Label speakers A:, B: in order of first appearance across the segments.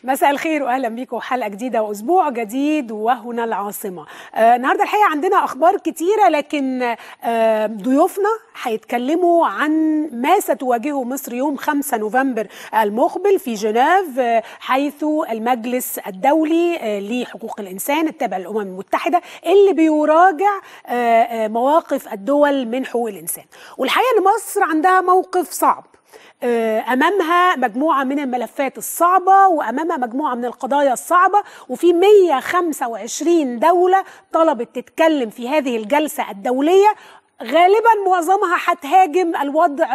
A: مساء الخير واهلا بيكم حلقه جديده واسبوع جديد وهنا العاصمه. آه النهارده الحقيقه عندنا اخبار كتيره لكن آه ضيوفنا هيتكلموا عن ما ستواجهه مصر يوم 5 نوفمبر المقبل في جنيف آه حيث المجلس الدولي آه لحقوق الانسان التابع للامم المتحده اللي بيراجع آه آه مواقف الدول من حقوق الانسان. والحقيقه ان مصر عندها موقف صعب. امامها مجموعه من الملفات الصعبه وامامها مجموعه من القضايا الصعبه وفي 125 دوله طلبت تتكلم في هذه الجلسه الدوليه غالبا معظمها هتهاجم الوضع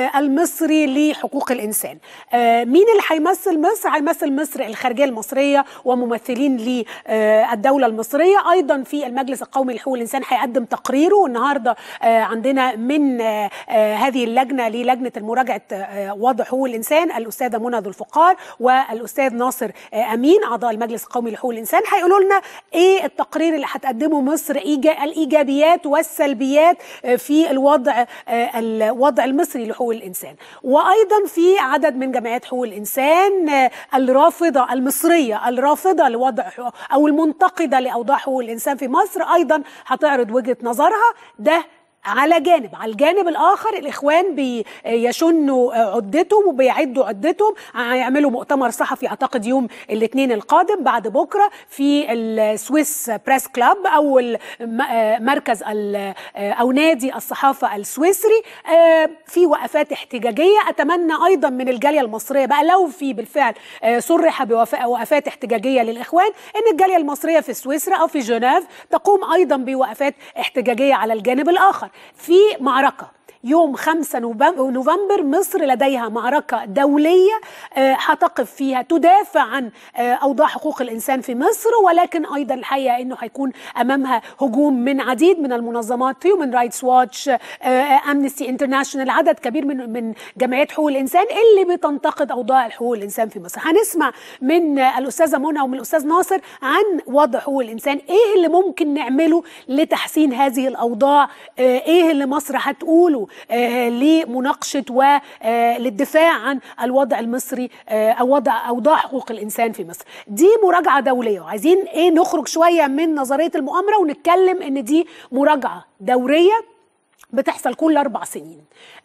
A: المصري لحقوق الانسان مين اللي هيمثل مصر هيمثل مصر الخارجيه المصريه وممثلين للدوله المصريه ايضا في المجلس القومي لحقوق الانسان هيقدم تقريره والنهارده عندنا من هذه اللجنه للجنه المراجعه وضع حقوق الانسان الاستاذه منى ذو الفقار والاستاذ ناصر امين اعضاء المجلس القومي لحقوق الانسان هيقولوا لنا ايه التقرير اللي هتقدمه مصر الايجابيات والسلبيات في الوضع الوضع المصري لحقوق الانسان وايضا في عدد من جمعيات حقوق الانسان الرافضه المصريه الرافضه لوضع او المنتقده لاوضاع حقوق الانسان في مصر ايضا هتعرض وجهه نظرها ده على جانب على الجانب الاخر الاخوان بيشنوا عدتهم وبيعدوا عدتهم هيعملوا مؤتمر صحفي اعتقد يوم الاثنين القادم بعد بكره في السويس بريس كلاب او مركز او نادي الصحافه السويسري في وقفات احتجاجيه اتمنى ايضا من الجاليه المصريه بقى لو في بالفعل صرح بوقفات احتجاجيه للاخوان ان الجاليه المصريه في سويسرا او في جنيف تقوم ايضا بوقفات احتجاجيه على الجانب الاخر في معركه يوم 5 نوفمبر مصر لديها معركة دولية هتقف فيها تدافع عن أوضاع حقوق الإنسان في مصر ولكن أيضا الحقيقة أنه هيكون أمامها هجوم من عديد من المنظمات هيومن رايتس واتش أمنستي انترناشونال عدد كبير من من جمعيات حقوق الإنسان اللي بتنتقد أوضاع حقوق الإنسان في مصر هنسمع من الأستاذة منى ومن الأستاذ ناصر عن وضع حقوق الإنسان إيه اللي ممكن نعمله لتحسين هذه الأوضاع إيه اللي مصر هتقوله آه لمناقشه وللدفاع عن الوضع المصري آه او وضع اوضاع حقوق الانسان في مصر. دي مراجعه دوليه وعايزين ايه نخرج شويه من نظريه المؤامره ونتكلم ان دي مراجعه دوريه بتحصل كل اربع سنين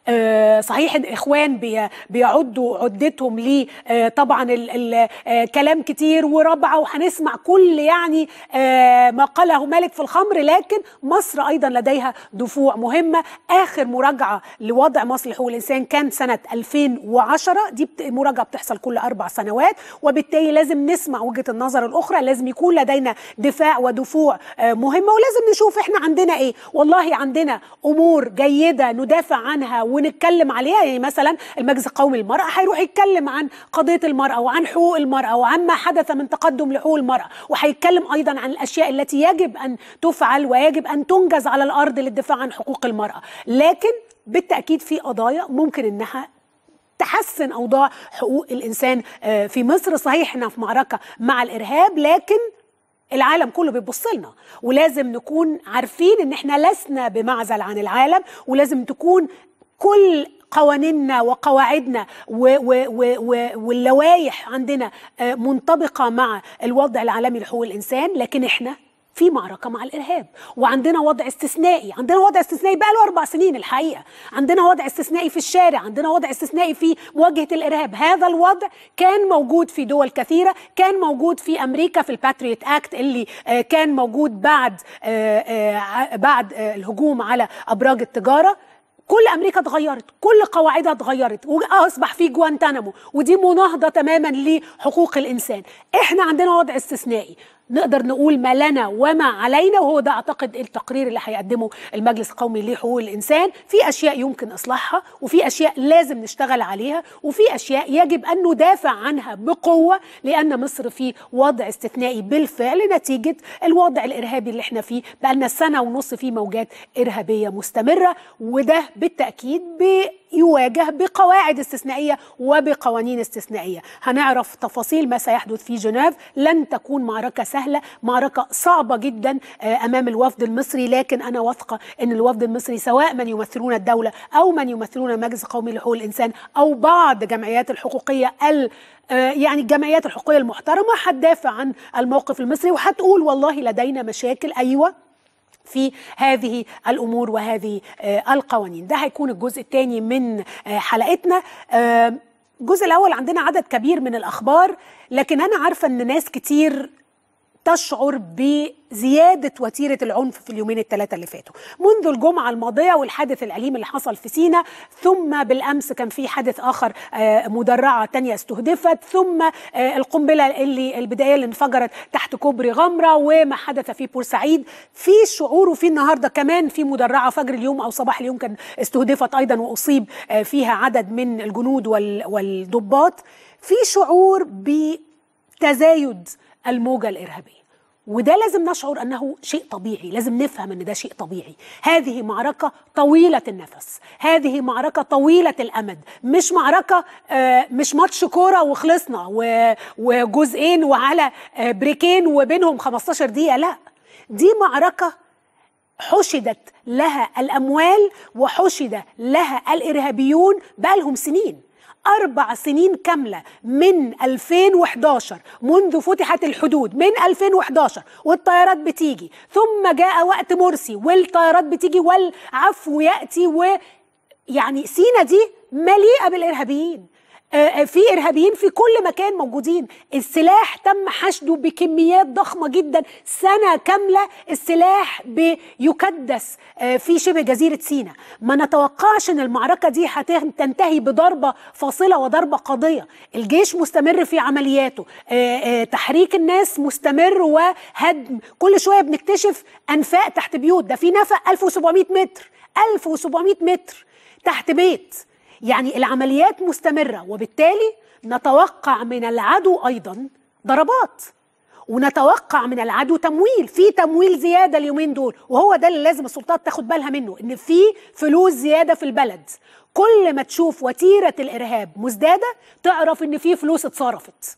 A: آه صحيح الاخوان بي بيعدوا عدتهم ل آه طبعا الكلام كتير وربعه وهنسمع كل يعني آه ما قاله مالك في الخمر لكن مصر ايضا لديها دفوع مهمه اخر مراجعه لوضع مصر لحقوق الانسان كان سنه 2010 دي مراجعه بتحصل كل اربع سنوات وبالتالي لازم نسمع وجهه النظر الاخرى لازم يكون لدينا دفاع ودفوع مهمه ولازم نشوف احنا عندنا ايه والله عندنا امور جيده ندافع عنها ونتكلم عليها يعني مثلا المجلس القومي للمرأة هيروح يتكلم عن قضية المرأة وعن حقوق المرأة وعن ما حدث من تقدم لحقوق المرأة وهيتكلم أيضا عن الأشياء التي يجب أن تفعل ويجب أن تنجز على الأرض للدفاع عن حقوق المرأة لكن بالتأكيد في قضايا ممكن إنها تحسن اوضاع حقوق الانسان في مصر صحيح احنا في معركه مع الارهاب لكن العالم كله بيبص لنا ولازم نكون عارفين ان احنا لسنا بمعزل عن العالم ولازم تكون كل قوانيننا وقواعدنا واللوائح عندنا منطبقه مع الوضع العالمي لحقوق الانسان لكن احنا في معركه مع الارهاب وعندنا وضع استثنائي عندنا وضع استثنائي بقى له اربع سنين الحقيقه عندنا وضع استثنائي في الشارع عندنا وضع استثنائي في مواجهه الارهاب هذا الوضع كان موجود في دول كثيره كان موجود في امريكا في الباتريوت اكت اللي كان موجود بعد بعد الهجوم على ابراج التجاره كل امريكا اتغيرت كل قواعدها اتغيرت واصبح في جوانتانامو ودي مناهضه تماما لحقوق الانسان احنا عندنا وضع استثنائي نقدر نقول ما لنا وما علينا وهو ده اعتقد التقرير اللي هيقدمه المجلس القومي لحقوق الانسان في اشياء يمكن اصلاحها وفي اشياء لازم نشتغل عليها وفي اشياء يجب ان ندافع عنها بقوه لان مصر في وضع استثنائي بالفعل نتيجه الوضع الارهابي اللي احنا فيه بقالنا سنه ونص في موجات ارهابيه مستمره وده بالتاكيد بيواجه بقواعد استثنائيه وبقوانين استثنائيه هنعرف تفاصيل ما سيحدث في جنيف لن تكون معركه سهله معركه صعبه جدا امام الوفد المصري لكن انا واثقه ان الوفد المصري سواء من يمثلون الدوله او من يمثلون المجلس القومي لحقوق الانسان او بعض جمعيات الحقوقيه ال يعني الجمعيات الحقوقيه المحترمه هتدافع عن الموقف المصري وهتقول والله لدينا مشاكل ايوه في هذه الامور وهذه القوانين ده هيكون الجزء الثاني من حلقتنا الجزء الاول عندنا عدد كبير من الاخبار لكن انا عارفه ان ناس كتير تشعر بزيادة وتيرة العنف في اليومين الثلاثة اللي فاتوا منذ الجمعة الماضية والحادث الأليم اللي حصل في سينا ثم بالأمس كان في حادث آخر مدرعة تانية استهدفت ثم القنبلة اللي البداية اللي انفجرت تحت كوبري غمرة وما حدث في بورسعيد في شعور وفي النهاردة كمان في مدرعة فجر اليوم أو صباح اليوم كان استهدفت أيضا وأصيب فيها عدد من الجنود والضباط في شعور بتزايد الموجة الإرهابية وده لازم نشعر أنه شيء طبيعي لازم نفهم أن ده شيء طبيعي هذه معركة طويلة النفس هذه معركة طويلة الأمد مش معركة آه مش ماتش كورة وخلصنا وجزئين وعلى آه بريكين وبينهم 15 دقيقة لا دي معركة حشدت لها الأموال وحشد لها الإرهابيون بقالهم سنين أربع سنين كاملة من 2011 منذ فتحت الحدود من 2011 والطيارات بتيجي ثم جاء وقت مرسي والطيارات بتيجي والعفو يأتي ويعني سينا دي مليئة بالإرهابيين في ارهابيين في كل مكان موجودين السلاح تم حشده بكميات ضخمه جدا سنه كامله السلاح بيكدس في شبه جزيره سيناء ما نتوقعش ان المعركه دي هتنتهي بضربه فاصله وضربه قاضيه الجيش مستمر في عملياته تحريك الناس مستمر وهدم كل شويه بنكتشف انفاق تحت بيوت ده في نفق 1700 متر 1700 متر تحت بيت يعني العمليات مستمرة وبالتالي نتوقع من العدو أيضا ضربات ونتوقع من العدو تمويل في تمويل زيادة اليومين دول وهو ده اللي لازم السلطات تاخد بالها منه ان في فلوس زيادة في البلد كل ما تشوف وتيرة الإرهاب مزدادة تعرف ان في فلوس اتصرفت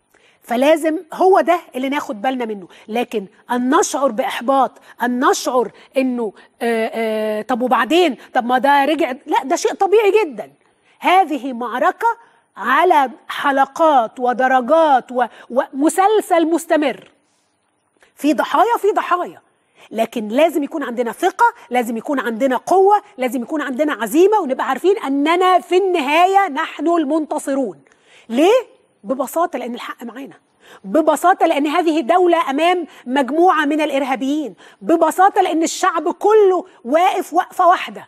A: فلازم هو ده اللي ناخد بالنا منه لكن ان نشعر باحباط ان نشعر انه آآ آآ طب وبعدين طب ما ده رجع لا ده شيء طبيعي جدا هذه معركه على حلقات ودرجات ومسلسل مستمر في ضحايا في ضحايا لكن لازم يكون عندنا ثقة لازم يكون عندنا قوة لازم يكون عندنا عزيمة ونبقى عارفين أننا في النهاية نحن المنتصرون ليه؟ ببساطة لأن الحق معانا ببساطة لأن هذه دولة أمام مجموعة من الإرهابيين ببساطة لأن الشعب كله واقف وقفة واحدة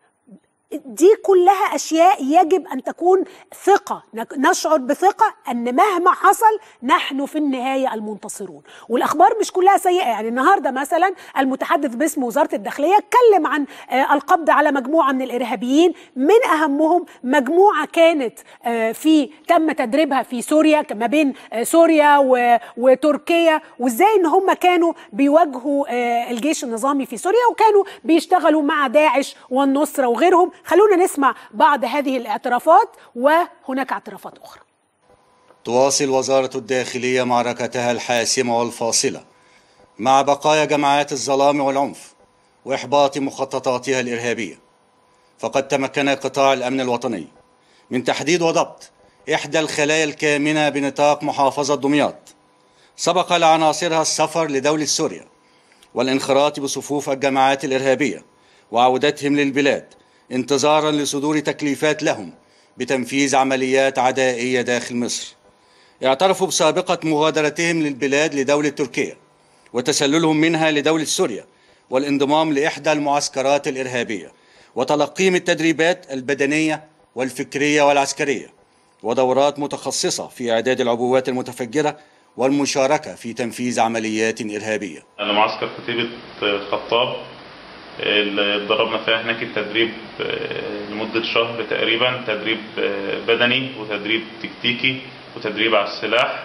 A: دي كلها أشياء يجب أن تكون ثقة نشعر بثقة أن مهما حصل نحن في النهاية المنتصرون والأخبار مش كلها سيئة يعني النهاردة مثلا المتحدث باسم وزارة الداخلية اتكلم عن القبض على مجموعة من الإرهابيين من أهمهم مجموعة كانت في تم تدريبها في سوريا ما بين سوريا وتركيا وإزاي إن هم كانوا بيواجهوا الجيش النظامي في سوريا وكانوا بيشتغلوا مع داعش والنصرة وغيرهم خلونا نسمع بعض هذه الاعترافات وهناك اعترافات أخرى
B: تواصل وزارة الداخلية معركتها الحاسمة والفاصلة مع بقايا جماعات الظلام والعنف وإحباط مخططاتها الإرهابية فقد تمكن قطاع الأمن الوطني من تحديد وضبط إحدى الخلايا الكامنة بنطاق محافظة دمياط سبق لعناصرها السفر لدولة سوريا والانخراط بصفوف الجماعات الإرهابية وعودتهم للبلاد انتظارا لصدور تكليفات لهم بتنفيذ عمليات عدائية داخل مصر اعترفوا بسابقة مغادرتهم للبلاد لدولة تركيا وتسللهم منها لدولة سوريا والانضمام لإحدى المعسكرات الإرهابية وتلقيهم التدريبات البدنية والفكرية والعسكرية ودورات متخصصة في إعداد العبوات المتفجرة والمشاركة في تنفيذ عمليات إرهابية
C: أنا معسكر كتيبة خطاب اللي اتدربنا فيها هناك التدريب لمدة شهر تقريبا تدريب بدني وتدريب تكتيكي وتدريب على السلاح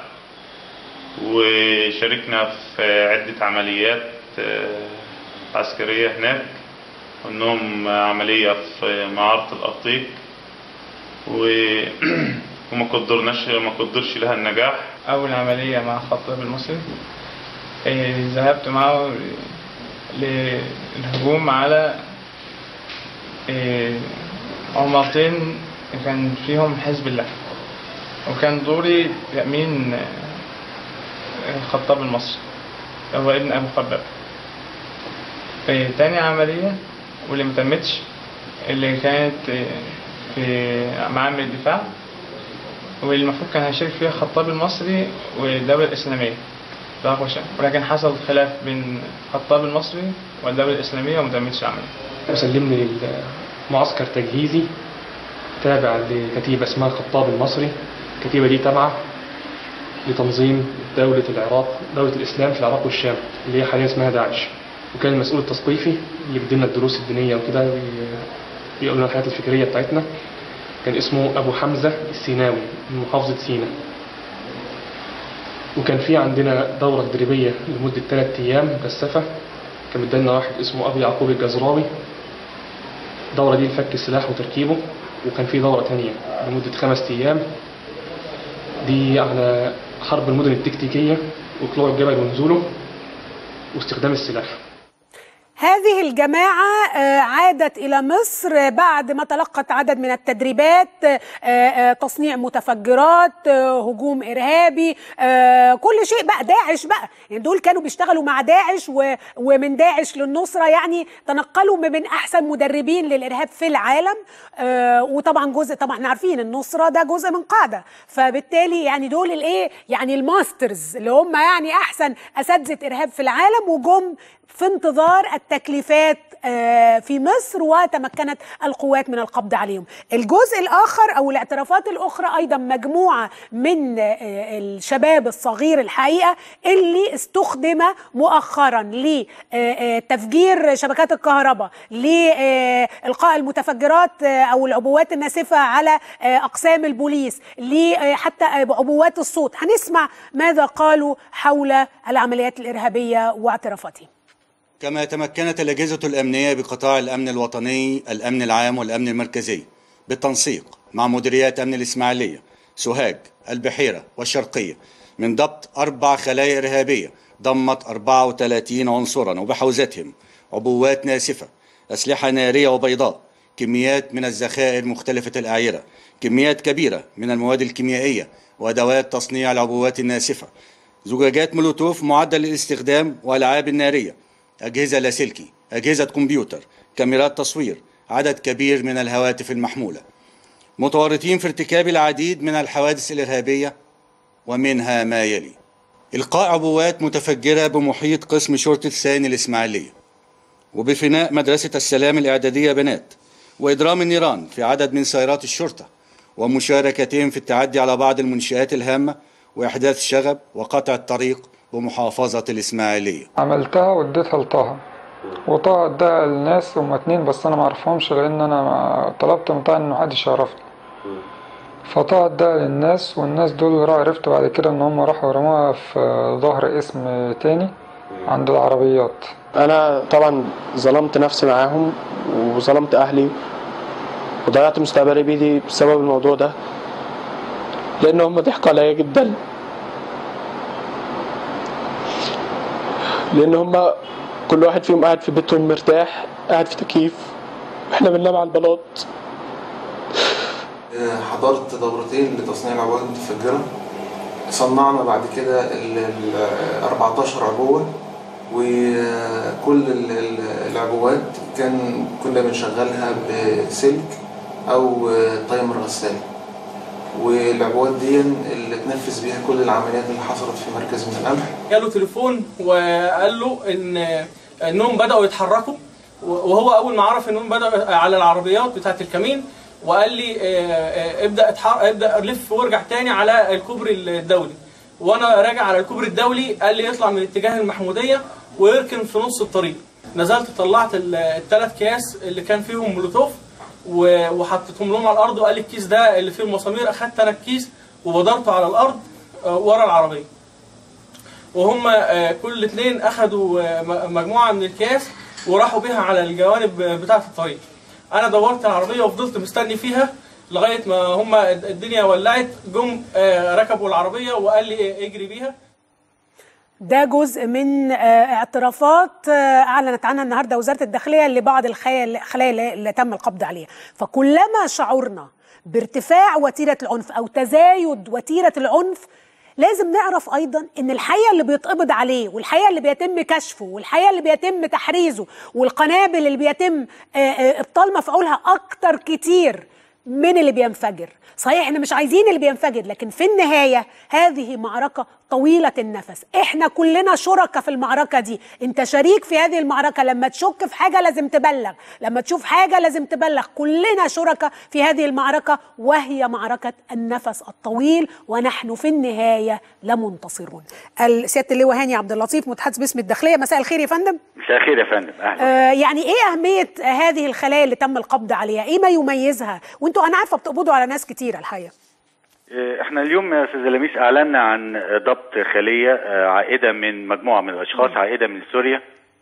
C: وشاركنا في عدة عمليات عسكرية هناك منهم عملية في معارة الأرطيق وما قدرناش ما قدرش لها النجاح
D: أول عملية مع خطاب المصري آه، ذهبت معه للهجوم على آه، عمارتين كان فيهم حزب الله وكان دوري تأمين آه، الخطاب المصري هو ابن أبو خباب آه، تاني عملية واللي متمتش اللي كانت آه، في معامل الدفاع واللي المفروض كان هيشارك فيها الخطاب المصري والدولة الإسلامية ده هو شأن. ولكن حصل خلاف بين الخطاب المصري والدولة الإسلامية ومتمتش العملية
E: وسلمني لمعسكر تجهيزي تابع لكتيبة اسمها الخطاب المصري الكتيبة دي تابعة لتنظيم دولة العراق دولة الإسلام في العراق والشام اللي هي حاليا اسمها داعش وكان المسؤول التثقيفي اللي بيدينا الدروس الدينية وكده وي- بيقول لنا الحياة الفكرية بتاعتنا كان اسمه أبو حمزة السيناوي من محافظة سينا وكان في عندنا دورة تدريبية لمدة ثلاثة أيام مكثفة كان مدينا واحد اسمه أبو يعقوب الجزراوي الدورة دي لفك السلاح وتركيبه وكان في دورة تانية لمدة خمس أيام دي على حرب المدن التكتيكية وطلوع الجبل ونزوله واستخدام السلاح
A: هذه الجماعة آه، عادت إلى مصر بعد ما تلقت عدد من التدريبات آه، آه، تصنيع متفجرات آه، هجوم إرهابي آه، كل شيء بقى داعش بقى يعني دول كانوا بيشتغلوا مع داعش و- ومن داعش للنصرة يعني تنقلوا من أحسن مدربين للإرهاب في العالم آه، وطبعا جزء طبعا احنا عارفين النصرة ده جزء من قاعدة فبالتالي يعني دول الإيه يعني الماسترز اللي هم يعني أحسن أساتذة إرهاب في العالم وجم في انتظار التكليفات آه، في مصر وتمكنت القوات من القبض عليهم الجزء الآخر أو الاعترافات الأخرى أيضا مجموعة من آه، الشباب الصغير الحقيقة اللي استخدم مؤخرا لتفجير شبكات الكهرباء لإلقاء المتفجرات آه، أو العبوات الناسفة على آه، أقسام البوليس حتى عبوات الصوت هنسمع ماذا قالوا حول العمليات الإرهابية واعترافاتهم
B: كما تمكنت الأجهزة الأمنية بقطاع الأمن الوطني الأمن العام والأمن المركزي بالتنسيق مع مديريات أمن الإسماعيلية سوهاج البحيرة والشرقية من ضبط أربع خلايا إرهابية ضمت 34 عنصرا وبحوزتهم عبوات ناسفة أسلحة نارية وبيضاء كميات من الذخائر مختلفة الأعيرة كميات كبيرة من المواد الكيميائية وأدوات تصنيع العبوات الناسفة زجاجات مولوتوف معدة للاستخدام والألعاب النارية أجهزة لاسلكي أجهزة كمبيوتر كاميرات تصوير عدد كبير من الهواتف المحمولة متورطين في ارتكاب العديد من الحوادث الإرهابية ومنها ما يلي إلقاء عبوات متفجرة بمحيط قسم شرطة ثاني الإسماعيلية وبفناء مدرسة السلام الإعدادية بنات وإضرام النيران في عدد من سيارات الشرطة ومشاركتهم في التعدي على بعض المنشآت الهامة وإحداث شغب وقطع الطريق بمحافظة الإسماعيلية
F: عملتها واديتها لطه وطه اداها للناس هما اتنين بس انا معرفهمش لان انا ما- طلبت من طه ان محدش يعرفني فطه اداها للناس والناس دول را- عرفت بعد كده ان هم راحوا رموها في ظهر اسم تاني عند العربيات
G: انا طبعا ظلمت نفسي معاهم وظلمت اهلي وضيعت مستقبلي بيدي بسبب الموضوع ده لان هم ضحكوا عليا جدا لان هم كل واحد فيهم قاعد في بيتهم مرتاح قاعد في تكييف احنا بننام على البلاط
H: حضرت دورتين لتصنيع العبوات المتفجرة صنعنا بعد كده ال ال- 14 عبوة وكل ال- ال- العبوات كان كنا بنشغلها بسلك أو تايمر غسالة والعبوات دي اللي تنفذ بيها كل العمليات اللي حصلت في مركز من القمح
I: جاله تليفون وقال له ان انهم بداوا يتحركوا وهو اول ما عرف انهم بداوا على العربيات بتاعه الكمين وقال لي آه، آه، ابدا اتحرك ابدا لف وارجع تاني على الكوبري الدولي وانا راجع على الكوبري الدولي قال لي يطلع من اتجاه المحموديه ويركن في نص الطريق نزلت طلعت الثلاث اكياس اللي كان فيهم مولوتوف و- وحطيتهم لهم على الارض وقال لي الكيس ده اللي فيه المسامير اخدت انا الكيس وبدرته على الارض آه، ورا العربيه وهم آه، كل اتنين اخدوا آه، م- مجموعه من الكياس وراحوا بيها على الجوانب بتاعه الطريق انا دورت العربيه وفضلت مستني فيها لغايه ما هم الدنيا ولعت جم آه، ركبوا العربيه وقال لي اجري بيها
A: ده جزء من آه، اعترافات آه، اعلنت عنها النهارده وزاره الداخليه لبعض الخلايا الخلايا اللي اللي تم القبض عليها فكلما شعرنا بارتفاع وتيره العنف او تزايد وتيره العنف لازم نعرف ايضا ان الحقيقه اللي بيتقبض عليه والحقيقه اللي بيتم كشفه والحقيقه اللي بيتم تحريزه والقنابل اللي بيتم آه، آه، ابطال مفعولها اكتر كتير من اللي بينفجر صحيح احنا مش عايزين اللي بينفجر لكن في النهايه هذه معركه طويله النفس احنا كلنا شركاء في المعركه دي انت شريك في هذه المعركه لما تشك في حاجه لازم تبلغ لما تشوف حاجه لازم تبلغ كلنا شركاء في هذه المعركه وهي معركه النفس الطويل ونحن في النهايه لمنتصرون سياده اللواء هاني عبد اللطيف متحدث باسم الداخليه مساء الخير يا فندم
J: مساء الخير يا فندم اهلا
A: آه يعني ايه اهميه هذه الخلايا اللي تم القبض عليها ايه ما يميزها وانتوا انا عارفه بتقبضوا على ناس كتير الحقيقه
J: آه، احنا اليوم يا استاذ لميس اعلنا عن ضبط خليه آه، عائده من مجموعه من الاشخاص عائده من سوريا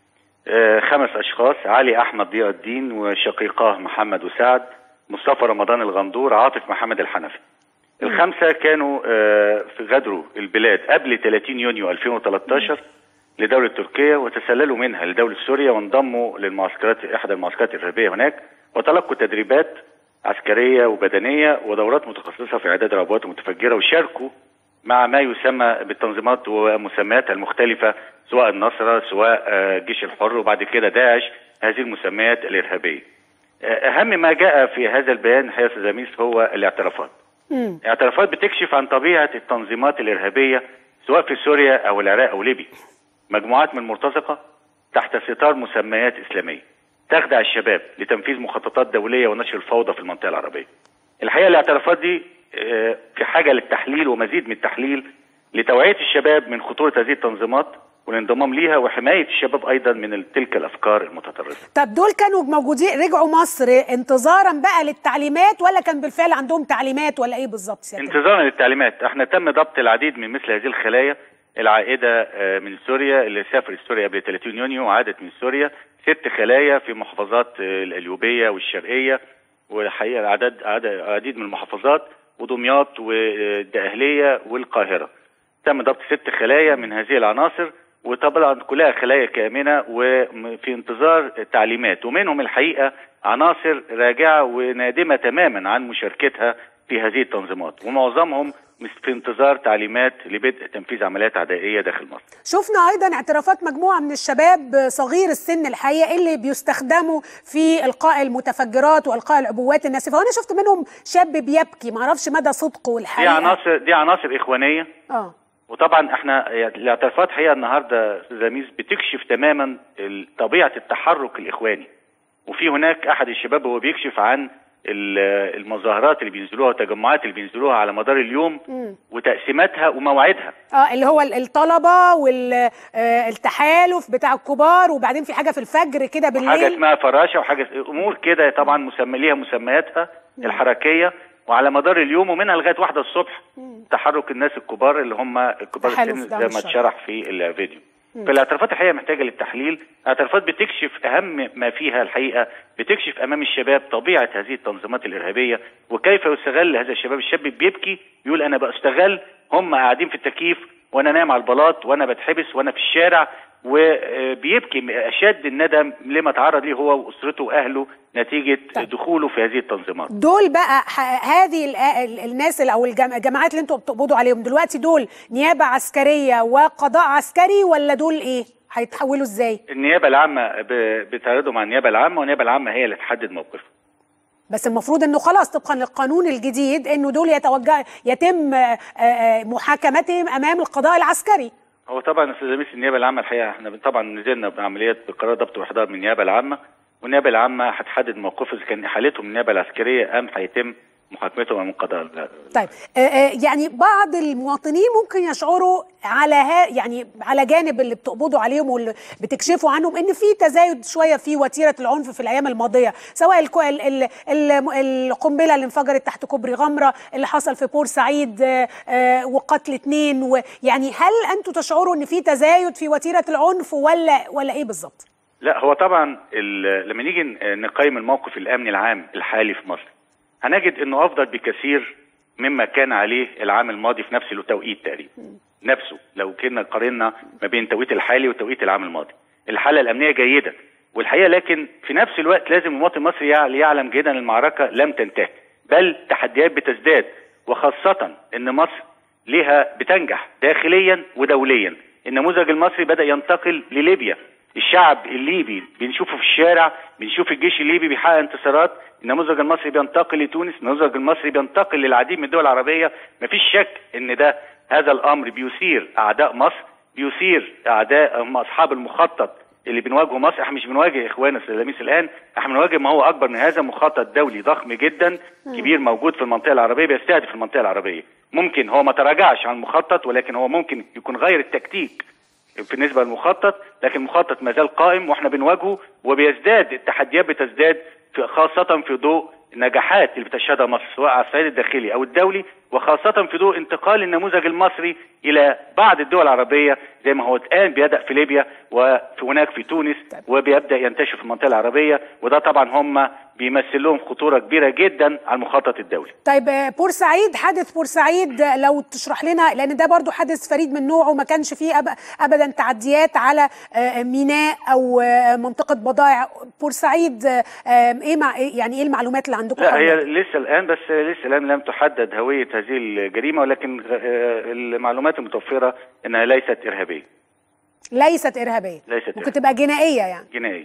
J: آه، خمس اشخاص علي احمد ضياء الدين وشقيقاه محمد وسعد مصطفى رمضان الغندور عاطف محمد الحنفي الخمسه كانوا آه، في غادروا البلاد قبل 30 يونيو 2013 لدولة تركيا وتسللوا منها لدولة سوريا وانضموا للمعسكرات إحدى المعسكرات الإرهابية هناك وتلقوا تدريبات عسكرية وبدنية ودورات متخصصة في إعداد العبوات المتفجرة وشاركوا مع ما يسمى بالتنظيمات ومسمياتها المختلفة سواء النصرة سواء آه، الجيش الحر وبعد كده داعش هذه المسميات الإرهابية آه، أهم ما جاء في هذا البيان حيث زميس هو الاعترافات
A: مم.
J: اعترافات بتكشف عن طبيعة التنظيمات الإرهابية سواء في سوريا أو العراق أو ليبيا مجموعات من المرتزقة تحت ستار مسميات إسلامية تخدع الشباب لتنفيذ مخططات دولية ونشر الفوضى في المنطقة العربية الحقيقة الاعترافات دي آه، في حاجة للتحليل ومزيد من التحليل لتوعية الشباب من خطورة هذه التنظيمات والانضمام ليها وحماية الشباب أيضا من تلك الأفكار المتطرفة
A: طب دول كانوا موجودين رجعوا مصر انتظارا بقى للتعليمات ولا كان بالفعل عندهم تعليمات ولا ايه بالظبط سيادة
J: انتظارا للتعليمات احنا تم ضبط العديد من مثل هذه الخلايا العائدة آه، من سوريا اللي سافرت سوريا قبل 30 يونيو وعادت من سوريا ست خلايا في محافظات آه، القليوبية والشرقية والحقيقة العدد عدد- عديد من المحافظات ودمياط والدقهلية والقاهرة تم ضبط ست خلايا من هذه العناصر وطبعا كلها خلايا كامنة وفي انتظار تعليمات ومنهم الحقيقة عناصر راجعة ونادمة تماما عن مشاركتها في هذه التنظيمات ومعظمهم في انتظار تعليمات لبدء تنفيذ عمليات عدائية داخل مصر
A: شفنا ايضا اعترافات مجموعه من الشباب صغير السن الحقيقه اللي بيستخدموا في القاء المتفجرات والقاء العبوات الناسفه وانا شفت منهم شاب بيبكي ما اعرفش مدى صدقه
J: دي
A: الحقيقه
J: عناصر دي عناصر إخوانية
A: اه
J: وطبعا احنا الاعترافات حقيقه النهارده استاذ لميس بتكشف تماما ال- طبيعه التحرك الاخواني وفي هناك احد الشباب هو بيكشف عن ال- المظاهرات اللي بينزلوها والتجمعات اللي بينزلوها على مدار اليوم
A: مم.
J: وتقسيماتها ومواعيدها
A: اه اللي هو ال- الطلبه والتحالف بتاع الكبار وبعدين في حاجه في الفجر كده
J: حاجه
A: بالليل
J: اسمها فراشه وحاجه امور كده طبعا مسمى ليها مسمياتها الحركيه وعلى مدار اليوم ومنها لغايه واحدة الصبح تحرك الناس الكبار اللي هم الكبار
A: تحالف
J: السن
A: دعم
J: زي ما
A: الشرع.
J: اتشرح في الفيديو فالاعترافات الحقيقه محتاجه للتحليل اعترافات بتكشف اهم ما فيها الحقيقه بتكشف امام الشباب طبيعه هذه التنظيمات الارهابيه وكيف يستغل هذا الشباب الشاب بيبكي يقول انا بستغل هم قاعدين في التكييف وانا نايم على البلاط وانا بتحبس وانا في الشارع وبيبكي اشد الندم لما تعرض ليه هو واسرته واهله نتيجه
A: طيب.
J: دخوله في هذه التنظيمات
A: دول بقى ح- هذه ال- ال- الناس اللي- او الجم- الجماعات اللي انتوا بتقبضوا عليهم دلوقتي دول نيابه عسكريه وقضاء عسكري ولا دول ايه هيتحولوا ازاي
J: النيابه العامه ب- بتعرضهم على النيابه العامه والنيابه العامه هي اللي تحدد موقفها
A: بس المفروض انه خلاص طبقا للقانون الجديد انه دول يتوجه يتم آه، آه، محاكمتهم امام القضاء العسكري
J: هو طبعا استاذ لميس النيابه العامه الحقيقه احنا طبعا نزلنا بعمليات بقرار ضبط واحضار من النيابه العامه والنيابه العامه هتحدد موقفه اذا كان حالتهم النيابه العسكريه ام هيتم محاكمتهم امام القضاء لا.
A: طيب آه، آه، يعني بعض المواطنين ممكن يشعروا على ها يعني على جانب اللي بتقبضوا عليهم واللي بتكشفوا عنهم ان في تزايد شويه في وتيره العنف في الايام الماضيه سواء الكو- ال- ال- ال- القنبله اللي انفجرت تحت كوبري غمره اللي حصل في بورسعيد آه، آه، وقتل اثنين ويعني هل انتم تشعروا ان في تزايد في وتيره العنف ولا ولا ايه بالظبط؟
J: لا هو طبعا ال- لما نيجي ن- نقيم الموقف الامني العام الحالي في مصر هنجد انه افضل بكثير مما كان عليه العام الماضي في نفس التوقيت تقريبا نفسه لو كنا قارنا ما بين التوقيت الحالي وتوقيت العام الماضي الحاله الامنيه جيده والحقيقه لكن في نفس الوقت لازم المواطن المصري يع- يعلم جيدا ان المعركه لم تنتهي بل تحديات بتزداد وخاصه ان مصر لها بتنجح داخليا ودوليا النموذج المصري بدا ينتقل لليبيا الشعب الليبي بنشوفه في الشارع بنشوف الجيش الليبي بيحقق انتصارات النموذج المصري بينتقل لتونس النموذج المصري بينتقل للعديد من الدول العربيه مفيش شك ان ده هذا الامر بيثير اعداء مصر بيثير اعداء هم اصحاب المخطط اللي بنواجهه مصر احنا مش بنواجه اخواننا السلاميس الان احنا بنواجه ما هو اكبر من هذا مخطط دولي ضخم جدا كبير موجود في المنطقه العربيه بيستهدف المنطقه العربيه ممكن هو ما تراجعش عن المخطط ولكن هو ممكن يكون غير التكتيك بالنسبه للمخطط لكن المخطط ما زال قائم واحنا بنواجهه وبيزداد التحديات بتزداد في خاصه في ضوء النجاحات اللي بتشهدها مصر سواء على الصعيد الداخلي او الدولي وخاصه في ضوء انتقال النموذج المصري الى بعض الدول العربيه زي ما هو الان بيبدا في ليبيا وفي هناك في تونس وبيبدا ينتشر في المنطقه العربيه وده طبعا هم بيمثل لهم خطوره كبيره جدا على المخطط الدولي
A: طيب آه، بورسعيد حادث بورسعيد آه، لو تشرح لنا لان ده برضو حادث فريد من نوعه ما كانش فيه أب- ابدا تعديات على آه، ميناء او آه، منطقه بضائع بورسعيد آه، آه، ايه مع إيه- يعني ايه المعلومات اللي عندكم
J: لا هي
A: حولها؟
J: لسه الان بس لسه الان لم تحدد هويه هذه الجريمه ولكن آه، المعلومات المتوفره انها ليست ارهابيه
A: ليست ارهابيه
J: ليست
A: ممكن
J: إرهابية.
A: تبقى جنائيه يعني
J: جنائيه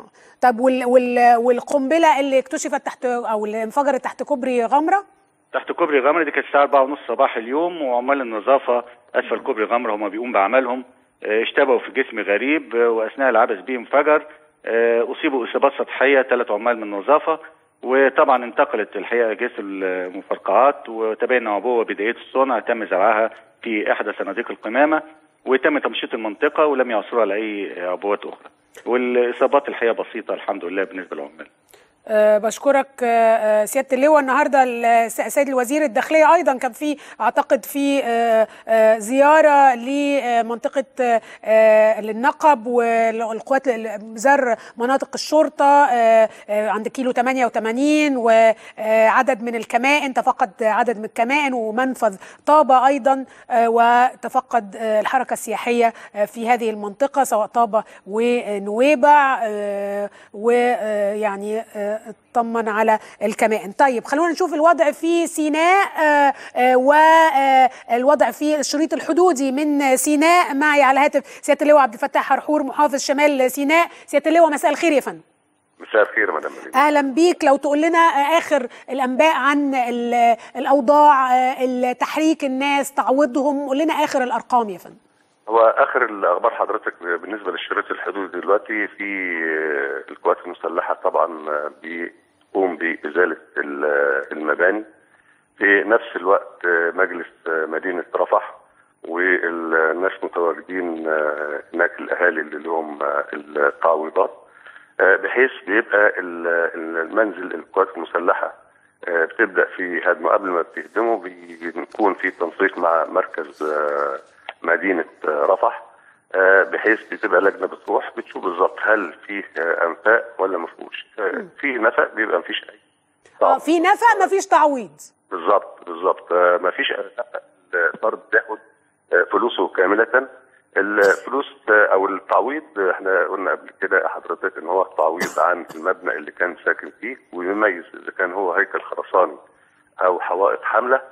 A: طب وال وال والقنبله اللي اكتشفت تحت او اللي انفجرت تحت كوبري غمره
J: تحت كوبري غمر دي كانت الساعه 4:30 صباح اليوم وعمال النظافه اسفل كوبري غمر هم بيقوم بعملهم آه، اشتبهوا في جسم غريب آه، واثناء العبث به انفجر آه، اصيبوا اصابات سطحيه ثلاث عمال من النظافه وطبعا انتقلت الحقيقه جسم المفرقعات وتبين عبوه بدايه الصنع تم زرعها في احدى صناديق القمامه وتم تمشيط المنطقه ولم يعثروا على اي عبوات اخرى والاصابات الحقيقه بسيطه الحمد لله بالنسبه للعمال
A: أه بشكرك أه آه، سياده اللواء النهارده الس- سيد الوزير الداخليه ايضا كان في اعتقد في أه أه زياره لمنطقه أه آه، للنقب والقوات ال- زار مناطق الشرطه أه آه، عند كيلو 88 وعدد من الكمائن تفقد عدد من الكمائن ومنفذ طابه ايضا أه وتفقد أه الحركه السياحيه أه في هذه المنطقه سواء طابه ونويبع أه ويعني أه اطمن على الكمائن طيب خلونا نشوف الوضع في سيناء آه، آه، والوضع في الشريط الحدودي من سيناء معي على هاتف سياده اللواء عبد الفتاح حرحور محافظ شمال سيناء سياده اللواء مساء الخير يا فندم
K: مساء الخير يا مدام مليك.
A: اهلا بيك لو تقول لنا اخر الانباء عن ال- الاوضاع آه، تحريك الناس تعويضهم قول لنا اخر الارقام يا فندم
K: هو اخر الاخبار حضرتك بالنسبه للشريط الحدودي دلوقتي في آه، القوات المسلحه طبعا آه، بيقوم بازاله ال- المباني في نفس الوقت آه، مجلس آه، مدينه رفح والناس متواجدين آه، هناك الاهالي اللي لهم آه، التعويضات آه، بحيث بيبقى ال- المنزل القوات المسلحه آه، بتبدا في هدمه قبل ما بتهدمه بيكون في تنسيق مع مركز آه، مدينه آه، رفح آه، بحيث بتبقى لجنه بتروح بتشوف بالظبط هل فيه آه، انفاق ولا ما فيهوش آه، فيه نفق بيبقى ما فيش اي
A: اه في نفق ما فيش تعويض
K: بالظبط بالظبط آه، ما فيش فرد بياخد آه، فلوسه كاملة الفلوس آه، او التعويض آه، احنا قلنا قبل كده حضرتك ان هو تعويض عن المبنى اللي كان ساكن فيه ويميز اذا كان هو هيكل خرساني او حوائط حمله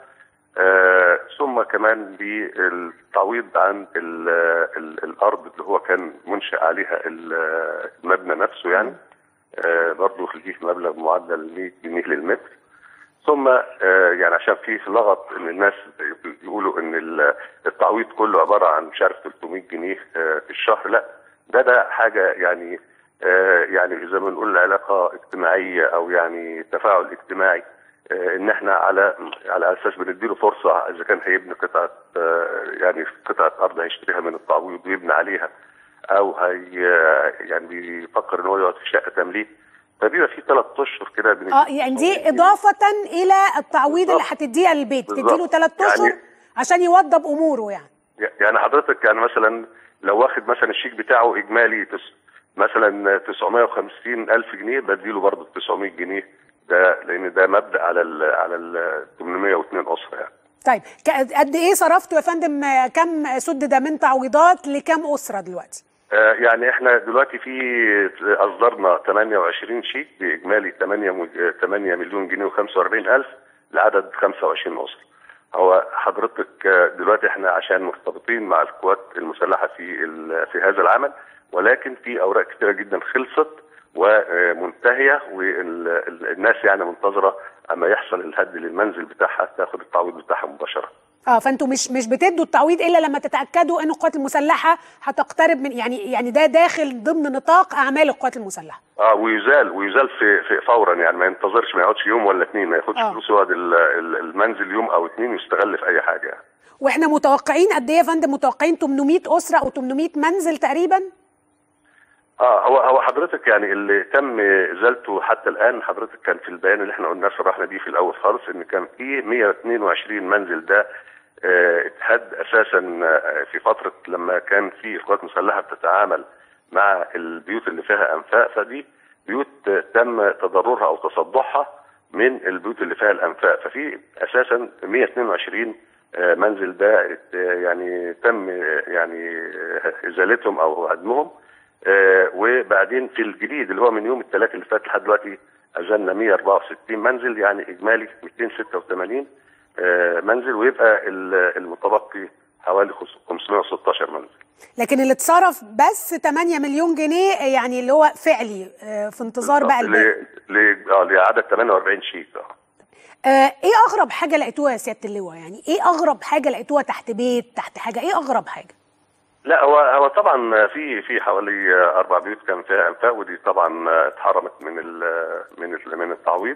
K: آه ثم كمان بالتعويض عن ال ال الارض اللي هو كان منشا عليها ال- المبنى نفسه يعني آه برضه ليه مبلغ معدل 100 جنيه للمتر ثم آه يعني عشان في لغط ان الناس بيقولوا ان ال- التعويض كله عباره عن مش عارف 300 جنيه آه في الشهر لا ده ده حاجه يعني آه يعني زي ما نقول علاقه اجتماعيه او يعني تفاعل اجتماعي آه ان احنا على على اساس بنديله فرصه اذا كان هيبني قطعه آه يعني قطعه ارض هيشتريها من التعويض ويبني عليها او هي يعني بيفكر ان هو يقعد في شقه تمليك فبيبقى في ثلاث اشهر كده بندي
A: اه يعني دي اضافه الى التعويض اللي هتديه للبيت
K: بالظبط.
A: تديله ثلاث
K: يعني-
A: اشهر عشان يوضب اموره يعني
K: يعني حضرتك يعني مثلا لو واخد مثلا الشيك بتاعه اجمالي تس مثلا 950 الف جنيه بديله برضه 900 جنيه ده لان ده مبدا على ال على ال 802 اسره يعني
A: طيب ك- قد ايه صرفتوا يا فندم آه، كم سدد من تعويضات لكم اسره دلوقتي
K: آه، يعني احنا دلوقتي في اصدرنا 28 شيك باجمالي 8 مج- 8 مليون جنيه و45 الف لعدد 25 اسره. هو حضرتك آه، دلوقتي احنا عشان مرتبطين مع القوات المسلحه في ال- في هذا العمل ولكن في اوراق كثيره جدا خلصت ومنتهيه والناس يعني منتظره اما يحصل الهد للمنزل بتاعها تاخد التعويض بتاعها مباشره.
A: اه فانتوا مش مش بتدوا التعويض الا لما تتاكدوا ان القوات المسلحه هتقترب من يعني يعني ده داخل ضمن نطاق اعمال القوات المسلحه
K: اه ويزال ويزال في, في فورا يعني ما ينتظرش ما يقعدش يوم ولا اتنين ما ياخدش
A: آه.
K: فلوس يقعد ال- ال- المنزل يوم او اتنين ويستغل في اي حاجه يعني.
A: واحنا متوقعين قد ايه يا فندم متوقعين 800 اسره او 800 منزل تقريبا
K: اه هو هو حضرتك يعني اللي تم ازالته حتى الان حضرتك كان في البيان اللي احنا قلناه شرحنا بيه في الاول خالص ان كان في 122 منزل ده آه، اتهد اساسا آه، في فتره لما كان في القوات المسلحه بتتعامل مع البيوت اللي فيها انفاق فدي بيوت آه، تم تضررها او تصدعها من البيوت اللي فيها الانفاق ففي اساسا 122 آه، منزل ده ات- يعني تم آه، يعني آه، ازالتهم او هدمهم آه، وبعدين في الجديد اللي هو من يوم الثلاث اللي فات لحد دلوقتي ازلنا 164 منزل يعني اجمالي 286 آه، منزل ويبقى ال- المتبقي حوالي خمس- 516 منزل
A: لكن اللي اتصرف بس 8 مليون جنيه يعني اللي هو فعلي آه، في انتظار بقى الباقي
K: ل- ل- اه لعدد 48 شيك اه
A: آه، ايه اغرب حاجه لقيتوها يا سياده اللواء يعني ايه اغرب حاجه لقيتوها تحت بيت تحت حاجه ايه اغرب حاجه
K: لا هو هو طبعا في في حوالي اربع بيوت كان فيها انفاق ودي طبعا اتحرمت من ال من ال من التعويض.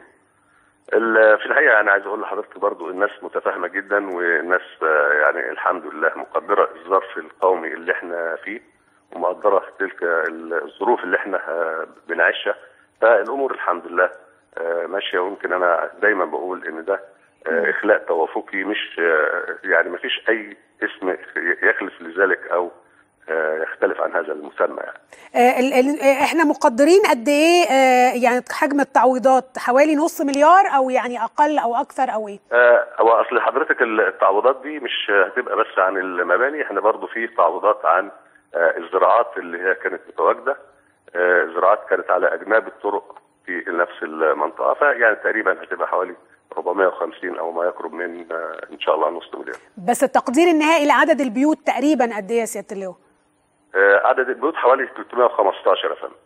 K: ال- في الحقيقه انا عايز اقول لحضرتك برضو الناس متفاهمه جدا والناس آه، يعني الحمد لله مقدره الظرف القومي اللي احنا فيه ومقدره تلك الظروف اللي احنا آه، بنعيشها فالامور الحمد لله آه، ماشيه ويمكن انا دايما بقول ان ده آه، اخلاء توافقي مش آه، يعني ما فيش اي اسم يخلف لذلك او آه، يختلف عن هذا المسمى يعني.
A: آه، ال- ال- آه، احنا مقدرين قد ايه آه، يعني حجم التعويضات حوالي نص مليار او يعني اقل او اكثر او ايه
K: آه، هو اصل حضرتك التعويضات دي مش هتبقى بس عن المباني احنا برضو في تعويضات عن آه، الزراعات اللي هي كانت متواجده آه، زراعات كانت على اجناب الطرق في نفس المنطقه فيعني تقريبا هتبقى حوالي 450 او ما يقرب من آه، ان شاء الله نص مليون
A: بس التقدير النهائي لعدد البيوت تقريبا قد ايه يا سياده اللواء
K: آه، عدد البيوت حوالي 315 يا فندم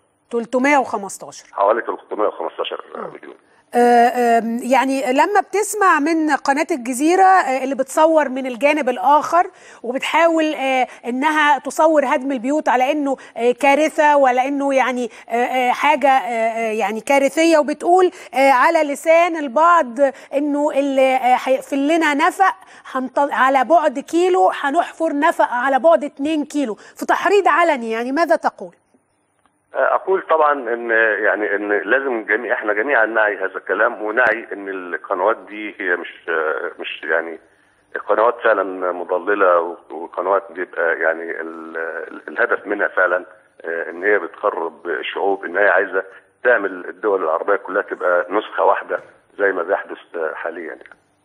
A: 315
K: حوالي 315 مليون
A: آه، آم، يعني لما بتسمع من قناة الجزيرة آه، اللي بتصور من الجانب الآخر وبتحاول آه، إنها تصور هدم البيوت على إنه آه، كارثة ولا إنه يعني آه، آه، حاجة آه، آه، يعني كارثية وبتقول آه، على لسان البعض إنه اللي آه، هيقفل لنا نفق هنط- على بعد كيلو هنحفر نفق على بعد 2 كيلو في تحريض علني يعني ماذا تقول؟
K: اقول طبعا ان يعني ان لازم جميع احنا جميعا نعي هذا الكلام ونعي ان القنوات دي هي مش مش يعني قنوات فعلا مضلله وقنوات بيبقى يعني ال- ال- الهدف منها فعلا آه، ان هي بتخرب الشعوب ان هي عايزه تعمل الدول العربيه كلها تبقى نسخه واحده زي ما بيحدث آه، حاليا يعني.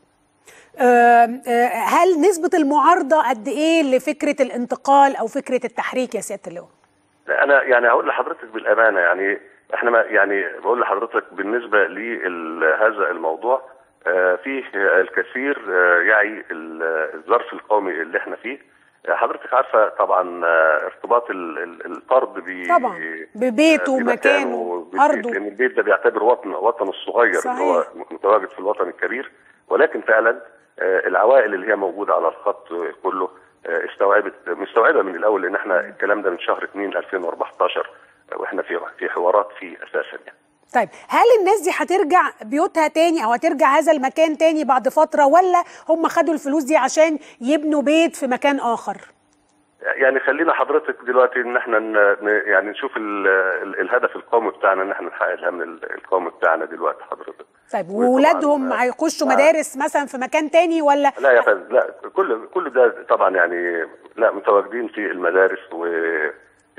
A: آم، آه، هل نسبة المعارضة قد إيه لفكرة الانتقال أو فكرة التحريك يا سيادة اللواء؟
K: لا، انا يعني هقول لحضرتك بالامانه يعني احنا ما يعني بقول لحضرتك بالنسبه لهذا الموضوع آه، فيه الكثير آه، يعي ال- الظرف القومي اللي احنا فيه آه، حضرتك عارفه طبعا آه، ارتباط ال- ال- الفرد ب
A: طبعا ببيته
K: بمكانه
A: ومكانه
K: وب-
A: أرضه
K: لان البيت ده بيعتبر وطن وطنه الصغير
A: صحيح.
K: اللي هو متواجد في الوطن الكبير ولكن فعلا آه، العوائل اللي هي موجوده على الخط كله آه، استوعبت مستوعبه من الاول لان احنا الكلام ده من شهر 2 2014 آه، واحنا في في حوارات فيه اساسا يعني.
A: طيب هل الناس دي هترجع بيوتها تاني أو هترجع هذا المكان تاني بعد فترة ولا هم خدوا الفلوس دي عشان يبنوا بيت في مكان آخر؟
K: يعني خلينا حضرتك دلوقتي ان احنا ن- ن- يعني نشوف ال ال الهدف القومي بتاعنا ان احنا نحقق الامن ال- القومي بتاعنا دلوقتي حضرتك
A: طيب وولادهم هيخشوا مدارس مثلا في مكان تاني ولا
K: لا يا فندم لا كل كل ده طبعا يعني لا متواجدين في المدارس و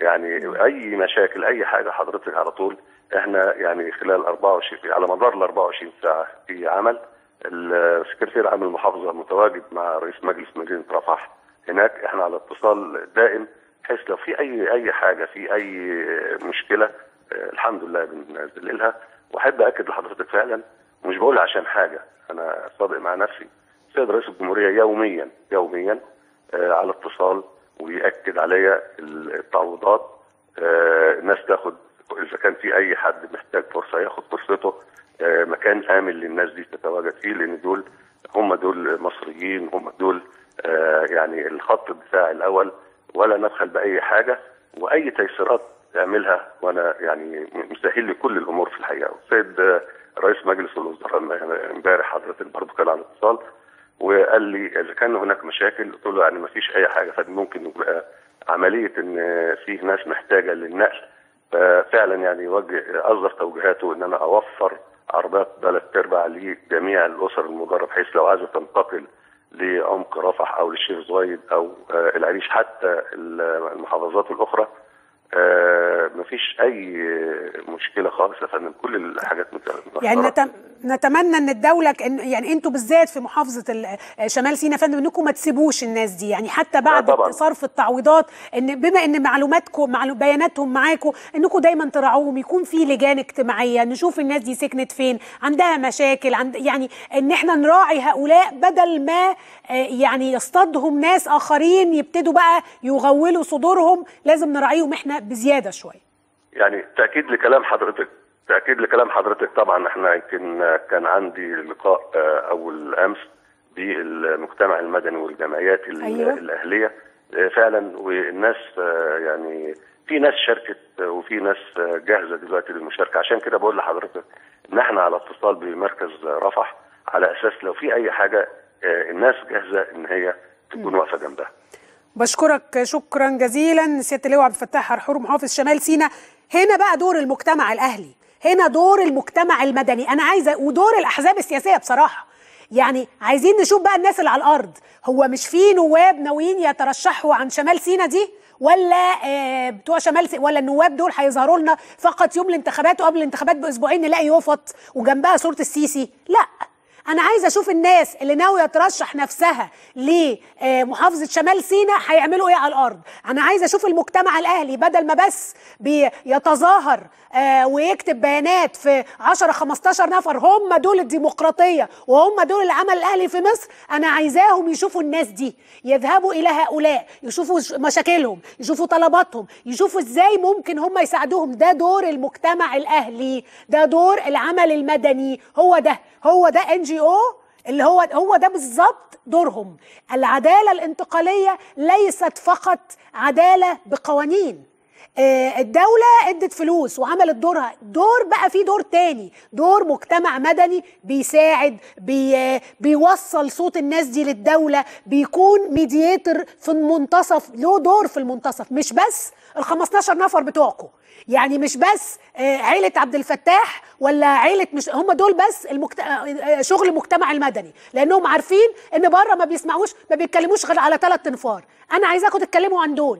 K: يعني اي مشاكل اي حاجه حضرتك على طول احنا يعني خلال 24 على مدار ال 24 ساعه في عمل السكرتير عام المحافظه متواجد مع رئيس مجلس مدينه رفح هناك احنا على اتصال دائم بحيث لو في اي اي حاجه في اي مشكله آه، الحمد لله بنذللها واحب اكد لحضرتك فعلا ومش بقولها عشان حاجه انا صادق مع نفسي السيد رئيس الجمهوريه يوميا يوميا آه، على اتصال ويأكد عليا التعويضات آه، الناس تاخد اذا كان في اي حد محتاج فرصه ياخد فرصته آه، مكان امن للناس دي تتواجد فيه لان دول هم دول مصريين هم دول آه، يعني الخط الدفاعي الاول ولا نبخل باي حاجه واي تيسيرات يعملها وانا يعني مسهل لي كل الامور في الحقيقه والسيد آه، رئيس مجلس الوزراء امبارح حضرتك برضه كان على اتصال وقال لي اذا كان هناك مشاكل قلت له يعني ما فيش اي حاجه فممكن يبقى عمليه ان في ناس محتاجه للنقل ففعلا يعني وجه اصدر توجيهاته ان انا اوفر عربيات ثلاث ارباع لجميع الاسر المجرة بحيث لو عايزه تنتقل لعمق رفح او للشيخ زويد او آه، العريش حتى المحافظات الاخرى آه، مفيش اي مشكله خالص يا فندم كل الحاجات مت-
A: يعني
K: متوفرة.
A: نتم... نتمنى ان الدوله كأن يعني انتوا بالذات في محافظه ال- شمال سيناء يا فندم انكم ما تسيبوش الناس دي يعني حتى بعد
K: طبعاً.
A: صرف التعويضات ان بما ان معلوماتكم معلو... بياناتهم معاكم انكم دايما تراعوهم يكون في لجان اجتماعيه نشوف الناس دي سكنت فين عندها مشاكل عند يعني ان احنا نراعي هؤلاء بدل ما آه، يعني يصطادهم ناس اخرين يبتدوا بقى يغولوا صدورهم لازم نراعيهم احنا بزياده شويه
K: يعني تاكيد لكلام حضرتك تاكيد لكلام حضرتك طبعا احنا يمكن كان عندي لقاء آه، اول امس بالمجتمع المدني والجمعيات ال-
A: أيوة.
K: الاهليه آه، فعلا والناس آه، يعني في ناس شاركت آه، وفي ناس آه، جاهزه دلوقتي للمشاركه عشان كده بقول لحضرتك ان احنا على اتصال بمركز رفح على اساس لو في اي حاجه آه، الناس جاهزه ان هي تكون واقفه جنبها
A: بشكرك شكرا جزيلا سياده اللواء عبد الفتاح حرحور محافظ شمال سيناء هنا بقى دور المجتمع الاهلي هنا دور المجتمع المدني انا عايزه ودور الاحزاب السياسيه بصراحه يعني عايزين نشوف بقى الناس اللي على الارض هو مش في نواب ناويين يترشحوا عن شمال سيناء دي ولا آه بتوع شمال سي... ولا النواب دول هيظهروا لنا فقط يوم الانتخابات وقبل الانتخابات باسبوعين نلاقي يفط وجنبها صوره السيسي لا انا عايزه اشوف الناس اللي ناويه ترشح نفسها لمحافظه شمال سيناء هيعملوا ايه على الارض انا عايزه اشوف المجتمع الاهلي بدل ما بس بيتظاهر آه، ويكتب بيانات في 10 15 نفر هم دول الديمقراطيه وهم دول العمل الاهلي في مصر انا عايزاهم يشوفوا الناس دي يذهبوا الى هؤلاء يشوفوا ش- مشاكلهم يشوفوا طلباتهم يشوفوا ازاي ممكن هم يساعدوهم ده دور المجتمع الاهلي ده دور العمل المدني هو ده هو ده ان جي او اللي هو هو ده بالظبط دورهم العداله الانتقاليه ليست فقط عداله بقوانين آه، الدولة ادت فلوس وعملت دورها دور بقى في دور تاني دور مجتمع مدني بيساعد بي بيوصل صوت الناس دي للدولة بيكون ميدياتور في المنتصف له دور في المنتصف مش بس ال 15 نفر بتوعكم يعني مش بس آه، عيلة عبد الفتاح ولا عيلة مش هم دول بس المكت... آه، آه، شغل المجتمع المدني لانهم عارفين ان بره ما بيسمعوش ما بيتكلموش غير على ثلاث انفار انا عايزاكم تتكلموا عن دول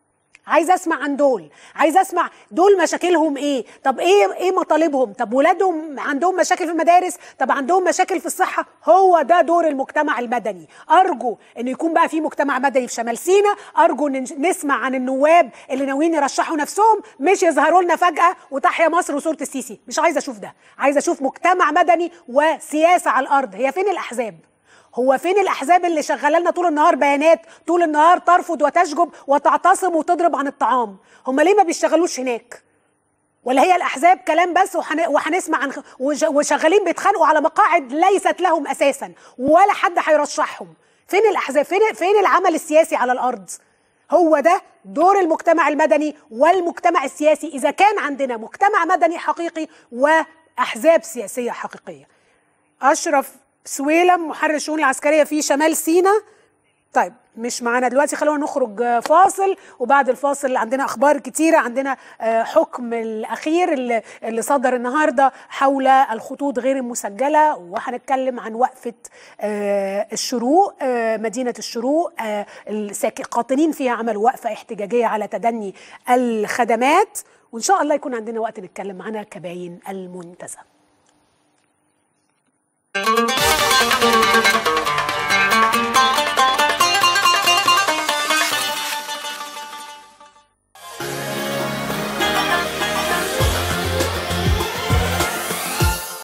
A: عايزه اسمع عن دول عايزه اسمع دول مشاكلهم ايه طب ايه ايه مطالبهم طب ولادهم عندهم مشاكل في المدارس طب عندهم مشاكل في الصحه هو ده دور المجتمع المدني ارجو ان يكون بقى في مجتمع مدني في شمال سيناء ارجو ان نسمع عن النواب اللي ناويين يرشحوا نفسهم مش يظهروا لنا فجاه وتحيا مصر وصوره السيسي مش عايزه اشوف ده عايزه اشوف مجتمع مدني وسياسه على الارض هي فين الاحزاب هو فين الاحزاب اللي شغاله لنا طول النهار بيانات طول النهار ترفض وتشجب وتعتصم وتضرب عن الطعام هم ليه ما بيشتغلوش هناك ولا هي الاحزاب كلام بس وحن... وهنسمع عن وش- وشغالين بيتخانقوا على مقاعد ليست لهم اساسا ولا حد هيرشحهم فين الاحزاب فين فين العمل السياسي على الارض هو ده دور المجتمع المدني والمجتمع السياسي اذا كان عندنا مجتمع مدني حقيقي واحزاب سياسيه حقيقيه اشرف سويلم محرر الشؤون العسكريه في شمال سيناء طيب مش معانا دلوقتي خلونا نخرج فاصل وبعد الفاصل عندنا اخبار كتيره عندنا حكم الاخير اللي, اللي صدر النهارده حول الخطوط غير المسجله وهنتكلم عن وقفه الشروق مدينه الشروق القاطنين فيها عملوا وقفه احتجاجيه على تدني الخدمات وان شاء الله يكون عندنا وقت نتكلم عن الكباين المنتزه